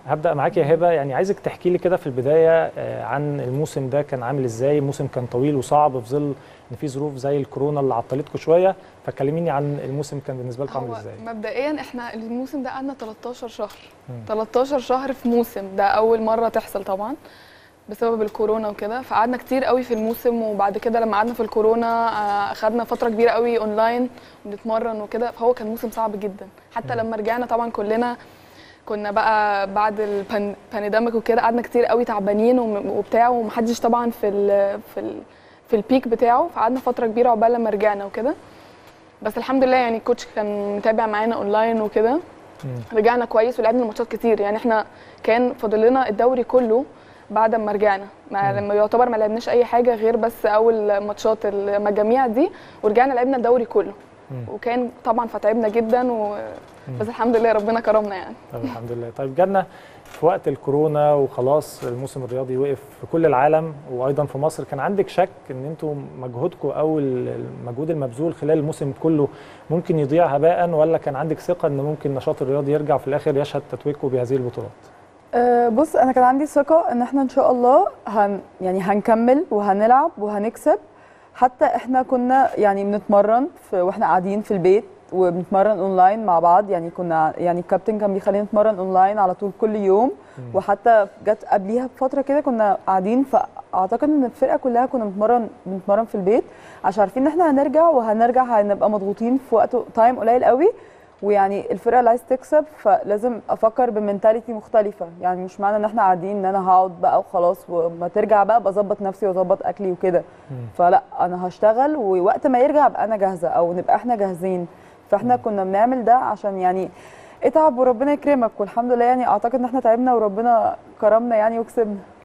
هبدا معاك يا هبه يعني عايزك تحكي لي كده في البدايه آه، عن الموسم ده كان عامل ازاي الموسم كان طويل وصعب في ظل ان في ظروف زي الكورونا اللي عطلتكم شويه فكلميني عن الموسم كان بالنسبه لكم عامل هو ازاي مبدئيا احنا الموسم ده قعدنا 13 شهر مم. 13 شهر في موسم ده اول مره تحصل طبعا بسبب الكورونا وكده فقعدنا كتير قوي في الموسم وبعد كده لما قعدنا في الكورونا آه، اخدنا فتره كبيره قوي اونلاين بنتمرن وكده فهو كان موسم صعب جدا حتى مم. لما رجعنا طبعا كلنا كنا بقى بعد البانديميك وكده قعدنا كتير قوي تعبانين وم- وبتاع ومحدش طبعا في ال في ال في البيك بتاعه فقعدنا فتره كبيره عقبال لما رجعنا وكده بس الحمد لله يعني الكوتش كان متابع معانا اونلاين وكده مم. رجعنا كويس ولعبنا ماتشات كتير يعني احنا كان فاضل لنا الدوري كله بعد ما رجعنا ما مم. لما يعتبر ما لعبناش اي حاجه غير بس اول ماتشات المجاميع دي ورجعنا لعبنا الدوري كله مم. وكان طبعا فتعبنا جدا و... بس الحمد لله ربنا كرمنا يعني طب الحمد لله طيب جالنا في وقت الكورونا وخلاص الموسم الرياضي وقف في كل العالم وايضا في مصر كان عندك شك ان انتم مجهودكم او المجهود المبذول خلال الموسم كله ممكن يضيع هباء ولا كان عندك ثقه ان ممكن النشاط الرياضي يرجع في الاخر يشهد تتويجكم بهذه البطولات أه بص انا كان عندي ثقه ان احنا ان شاء الله هن يعني هنكمل وهنلعب وهنكسب حتى احنا كنا يعني بنتمرن في واحنا قاعدين في البيت وبنتمرن اونلاين مع بعض يعني كنا يعني الكابتن كان بيخلينا نتمرن اونلاين على طول كل يوم مم. وحتى جت قبليها بفتره كده كنا قاعدين فاعتقد ان الفرقه كلها كنا بنتمرن بنتمرن في البيت عشان عارفين ان احنا هنرجع وهنرجع هنبقى مضغوطين في وقت تايم قليل قوي ويعني الفرقه اللي عايز تكسب فلازم افكر بمنتاليتي مختلفه يعني مش معنى ان احنا قاعدين ان انا هقعد بقى وخلاص وما ترجع بقى بظبط نفسي واظبط اكلي وكده مم. فلا انا هشتغل ووقت ما يرجع ابقى انا جاهزه او نبقى احنا جاهزين فاحنا كنا بنعمل ده عشان يعني اتعب وربنا يكرمك والحمد لله يعني اعتقد ان احنا تعبنا وربنا كرمنا يعني وكسبنا